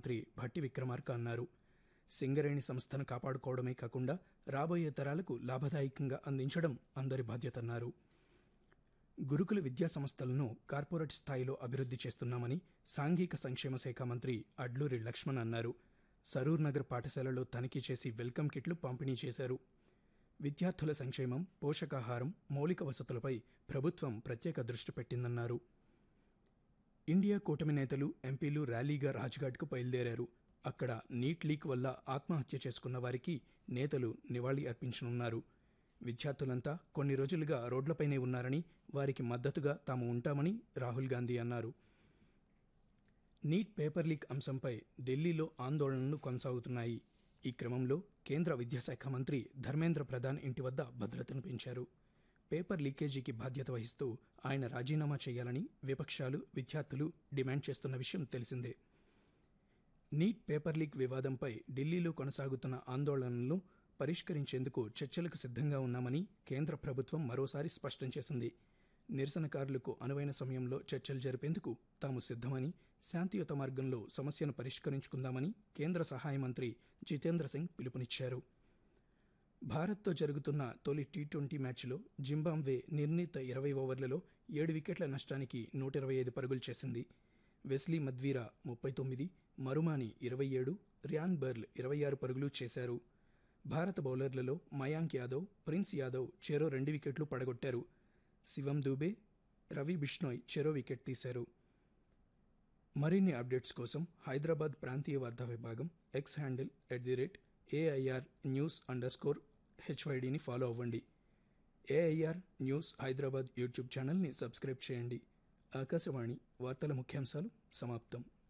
మంత్రి భట్టి విక్రమార్క అన్నారు సింగరేణి సంస్థను కాపాడుకోవడమే కాకుండా రాబోయే తరాలకు లాభదాయకంగా అందించడం అందరి బాధ్యతన్నారు గురుకుల విద్యా సంస్థలను కార్పొరేట్ స్థాయిలో అభివృద్ధి చేస్తున్నామని సాంఘిక సంక్షేమ శాఖ మంత్రి అడ్లూరి లక్ష్మణ్ అన్నారు సరూర్ నగర్ పాఠశాలలో తనిఖీ చేసి వెల్కమ్ కిట్లు పంపిణీ చేశారు విద్యార్థుల సంక్షేమం పోషకాహారం మౌలిక వసతులపై ప్రభుత్వం ప్రత్యేక దృష్టి పెట్టిందన్నారు ఇండియా కూటమి నేతలు ఎంపీలు ర్యాలీగా రాజ్ఘాట్కు బయలుదేరారు అక్కడ నీట్ లీక్ వల్ల ఆత్మహత్య చేసుకున్న వారికి నేతలు నివాళి అర్పించనున్నారు విద్యార్థులంతా కొన్ని రోజులుగా రోడ్లపైనే ఉన్నారని వారికి మద్దతుగా తాము ఉంటామని రాహుల్ గాంధీ అన్నారు నీట్ పేపర్ లీక్ అంశంపై ఢిల్లీలో ఆందోళనలు కొనసాగుతున్నాయి ఈ క్రమంలో కేంద్ర విద్యాశాఖ మంత్రి ధర్మేంద్ర ప్రధాన్ ఇంటి వద్ద భద్రతను పెంచారు పేపర్ లీకేజీకి బాధ్యత వహిస్తూ ఆయన రాజీనామా చేయాలని విపక్షాలు విద్యార్థులు డిమాండ్ చేస్తున్న విషయం తెలిసిందే నీట్ పేపర్ లీక్ వివాదంపై ఢిల్లీలో కొనసాగుతున్న ఆందోళనలను పరిష్కరించేందుకు చర్చలకు సిద్ధంగా ఉన్నామని కేంద్ర ప్రభుత్వం మరోసారి స్పష్టం చేసింది నిరసనకారులకు అనువైన సమయంలో చర్చలు జరిపేందుకు తాము సిద్ధమని శాంతియుత మార్గంలో సమస్యను పరిష్కరించుకుందామని కేంద్ర సహాయ మంత్రి జితేంద్ర సింగ్ పిలుపునిచ్చారు భారత్తో జరుగుతున్న తొలి టీ ట్వంటీ మ్యాచ్లో జింబాబ్వే నిర్ణీత ఇరవై ఓవర్లలో ఏడు వికెట్ల నష్టానికి నూట ఇరవై ఐదు పరుగులు చేసింది వెస్లీ మద్వీరా ముప్పై తొమ్మిది మరుమాని ఇరవై ఏడు రియాన్ బర్ల్ ఇరవై ఆరు పరుగులు చేశారు భారత బౌలర్లలో మయాంక్ యాదవ్ ప్రిన్స్ యాదవ్ చెరో రెండు వికెట్లు పడగొట్టారు శివం దూబే రవి బిష్నోయ్ చెరో వికెట్ తీశారు మరిన్ని అప్డేట్స్ కోసం హైదరాబాద్ ప్రాంతీయ వార్తా విభాగం X handle at the rate AIR news underscore స్కోర్ హెచ్వైడిని ఫాలో అవ్వండి ఏఐఆర్ న్యూస్ హైదరాబాద్ యూట్యూబ్ ఛానల్ని సబ్స్క్రైబ్ చేయండి ఆకాశవాణి వార్తల ముఖ్యాంశాలు సమాప్తం